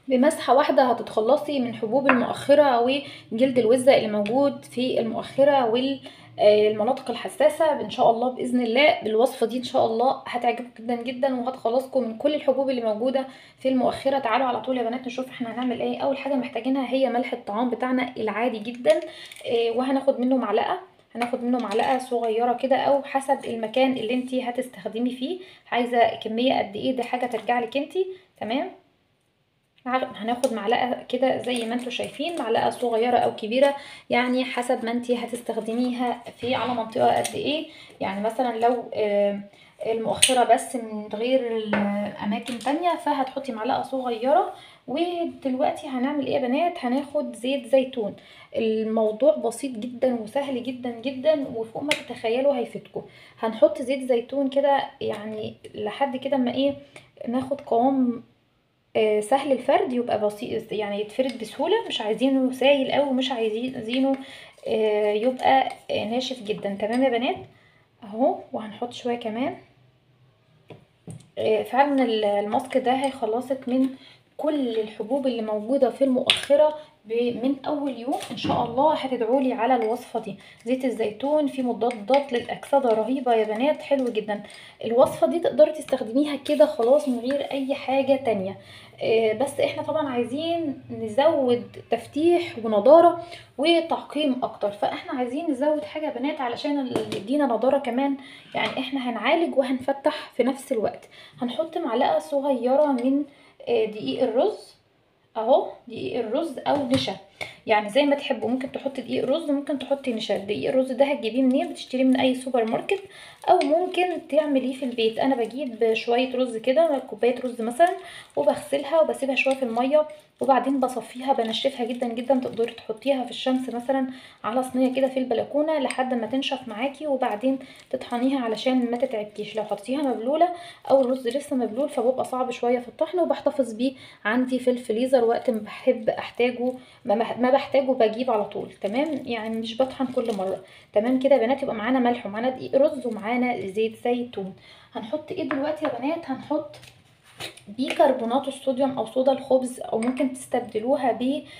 بمسحة واحدة هتتخلصي من حبوب المؤخرة وجلد الوزة اللي موجود في المؤخرة والمناطق الحساسة ان شاء الله باذن الله بالوصفة دي ان شاء الله هتعجبكم جدا جدا وهتخلصكم من كل الحبوب اللي موجودة في المؤخرة تعالوا على طول يا بنات نشوف احنا هنعمل ايه اول حاجة محتاجينها هي ملح الطعام بتاعنا العادي جدا آه، وهناخد منه معلقة هناخد منه معلقه صغيره كده او حسب المكان اللي انت هتستخدمي فيه عايزه كميه قد ايه دي حاجه ترجع لك انت تمام هناخد معلقه كده زي ما انتم شايفين معلقه صغيره او كبيره يعني حسب ما انت هتستخدميها في على منطقه قد ايه يعني مثلا لو آه، المؤخره بس من غير الاماكن تانية فهتحطي معلقه صغيره ودلوقتي هنعمل ايه يا بنات هناخد زيت زيتون الموضوع بسيط جدا وسهل جدا جدا وفوق ما تتخيلوا هيفيدكم هنحط زيت زيتون كده يعني لحد كده اما ايه ناخد قوام آه، سهل الفرد يبقى بسيط يعني يتفرد بسهولة مش عايزينه سايل قوي ومش عايزينه آه، يبقى آه، ناشف جدا تمام يا بنات اهو وهنحط شوية كمان فعلا الماسك ده هيخلصك من كل الحبوب اللي موجودة في المؤخرة من اول يوم ان شاء الله هتدعوا لي على الوصفه دي زيت الزيتون فيه مضادات للاكسده رهيبه يا بنات حلو جدا الوصفه دي تقدري تستخدميها كده خلاص من غير اي حاجه تانية آه، بس احنا طبعا عايزين نزود تفتيح ونضاره وتعقيم اكتر فاحنا عايزين نزود حاجه يا بنات علشان يدينا نضاره كمان يعني احنا هنعالج وهنفتح في نفس الوقت هنحط معلقه صغيره من آه، دقيق الرز اهو دقيق الرز او نشا يعني زي ما تحبوا ممكن تحطي دقيق رز وممكن تحطي نشا دقيق الرز ده هتجيبيه منين بتشتريه من اي سوبر ماركت او ممكن تعمليه في البيت انا بجيب شويه رز كده كوبايه رز مثلا وبغسلها وبسيبها شويه في الميه وبعدين بصفيها بنشفها جدا جدا تقدري تحطيها في الشمس مثلا على صينيه كده في البلكونه لحد ما تنشف معاكي وبعدين تطحنيها علشان ما تتعبكيش لو حطيتيها مبلوله او الرز لسه مبلول فبيبقى صعب شويه في الطحن وبحتفظ بيه عندي في الفريزر وقت ما بحب احتاجه ما بحتاجه بجيب على طول تمام يعني مش بطحن كل مره تمام كده يا بنات يبقى معانا ملح ومعانا دقيق رز ومعانا زيت زيتون هنحط ايه دلوقتي يا بنات هنحط بيكربونات الصوديوم او صودا الخبز او ممكن تستبدلوها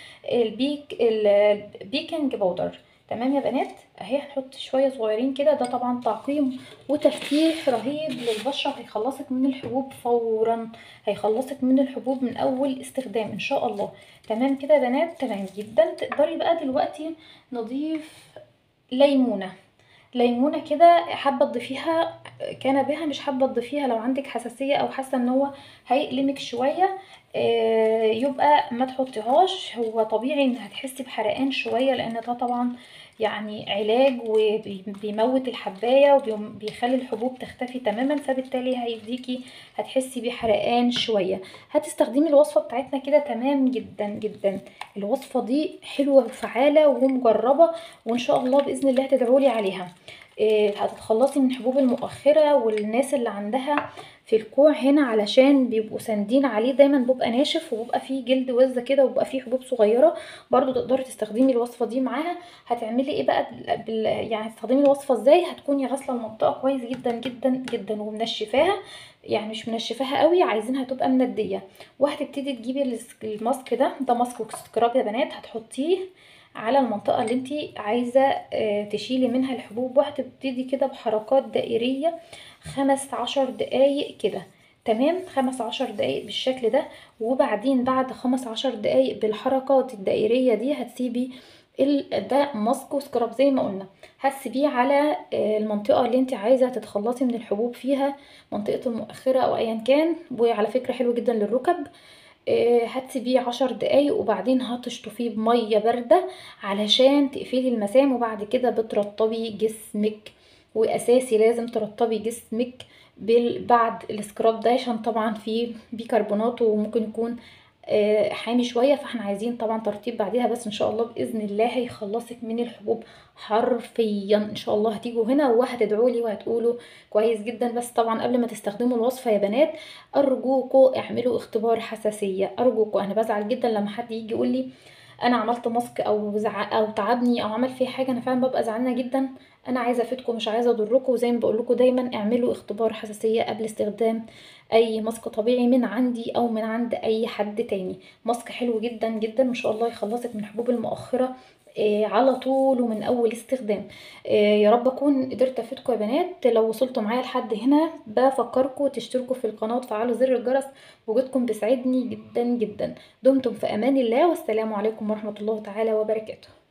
بالبيك البيكنج باودر تمام يا بنات اهي هنحط شويه صغيرين كده ده طبعا تعقيم وتفتيح رهيب للبشره هيخلصك من الحبوب فورا هيخلصك من الحبوب من اول استخدام ان شاء الله تمام كده يا بنات تمام جدا تقدري بقى دلوقتي نضيف ليمونه ليمونه كده حابه تضيفيها كان بها مش حابه تضيفيها لو عندك حساسيه او حاسه ان هو هيقلمك شويه آه، يبقى ما تحطيهاش هو طبيعي ان هتحسي بحرقان شويه لان ده طبعا يعني علاج وبيموت الحبايه وبيخلي الحبوب تختفي تماما فبالتالي هيديكي هتحسي بحرقان شويه هتستخدمي الوصفه بتاعتنا كده تمام جدا جدا الوصفه دي حلوه وفعاله ومجربه وان شاء الله باذن الله تدعولي عليها آه، هتتخلصي من حبوب المؤخره والناس اللي عندها في الكوع هنا علشان بيبقوا ساندين عليه دايما بيبقى ناشف وبيبقى فيه جلد وزه كده وبيبقى فيه حبوب صغيره برضو تقدري تستخدمي الوصفه دي معاها هتعملي ايه بقى بال... يعني تستخدمي الوصفه ازاي هتكوني غاسله المنطقه كويس جدا جدا جدا ومنشفاها يعني مش منشفاها قوي عايزينها تبقى منديه وهتبتدي تجيبي الماسك ده ده ماسك سكراب يا بنات هتحطيه على المنطقة اللي انت عايزة آه، تشيلي منها الحبوب وهتبتدي كده بحركات دائرية خمس عشر دقايق كده تمام خمس عشر دقايق بالشكل ده وبعدين بعد خمس عشر دقايق بالحركات الدائرية دي هتسيبي ده ماسك وسكراب زي ما قلنا هتسيبيه على آه، المنطقة اللي انت عايزة تتخلصي من الحبوب فيها منطقة المؤخرة او ايا كان وعلى فكرة حلو جدا للركب آه، هتسيبيه عشر دقايق وبعدين هتشطفيه بمية باردة علشان تقفلي المسام وبعد كده بترطبي جسمك واساسي لازم ترطبي جسمك بعد السكراب ده عشان طبعا فيه بيكربونات وممكن يكون آه، حامي شويه فاحنا عايزين طبعا ترطيب بعديها بس ان شاء الله باذن الله هيخلصك من الحبوب حرفيا ان شاء الله هتيجوا هنا وهتدعوا لي وهتقولوا كويس جدا بس طبعا قبل ما تستخدموا الوصفه يا بنات ارجوكوا اعملوا اختبار حساسيه ارجوكوا انا بزعل جدا لما حد يجي يقول لي انا عملت ماسك او زعق او تعبني او عمل فيه حاجه انا فعلا ببقى زعلانه جدا انا عايزه افيدكم مش عايزه اضركم وزي ما بقول لكم دايما اعملوا اختبار حساسيه قبل استخدام اي ماسك طبيعي من عندي او من عند اي حد تاني ماسك حلو جدا جدا ما شاء الله يخلصك من حبوب المؤخره آه، على طول ومن اول استخدام آه، يا رب اكون قدرت افيدكم يا بنات لو وصلتوا معايا لحد هنا بفكركم تشتركوا في القناه وتفعلوا زر الجرس وجودكم بيسعدني جدا جدا دمتم في امان الله والسلام عليكم ورحمه الله تعالى وبركاته